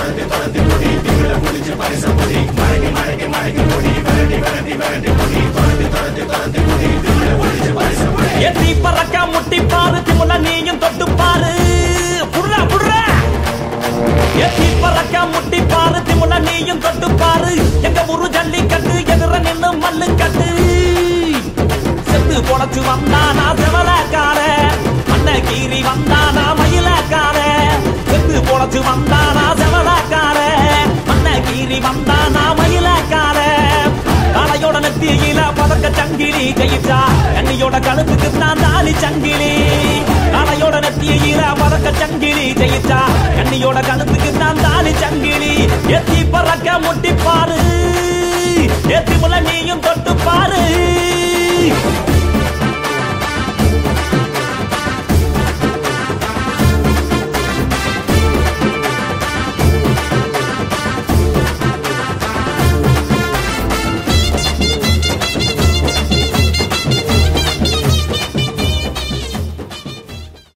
எத்தி பறக்க முட்டி பாரு திமுல நீயும் தொட்டு பாரு புடுறா புடுறா எத்தி பறக்க முட்டி பாரு திமுல நீயும் தொட்டு பாரு எங்க ஊரு ஜல்லிக்கட்டு எதிர நின்னு மல்லு கட்டு செத்து பொழைச்சு வந்தானா செவலக்கார அண்ண கீரி வந்தானா மயிலக்கார செத்து பொழைச்சு வந்தானா செவலக்கார அண்ண கீரி வந்தானா மயிலக்கார காளையோட நெத்தியில பதக்க சங்கிலி கையிட்டா கண்ணியோட கழுத்துக்கு நான் தாலி சங்கிலி காளையோட நெத்தியில பதக்க சங்கிலி ஜெயிச்சா கண்ணியோட கழுத்துக்கு நான் தாலி சங்கிலி எத்தி பறக்க முட்டி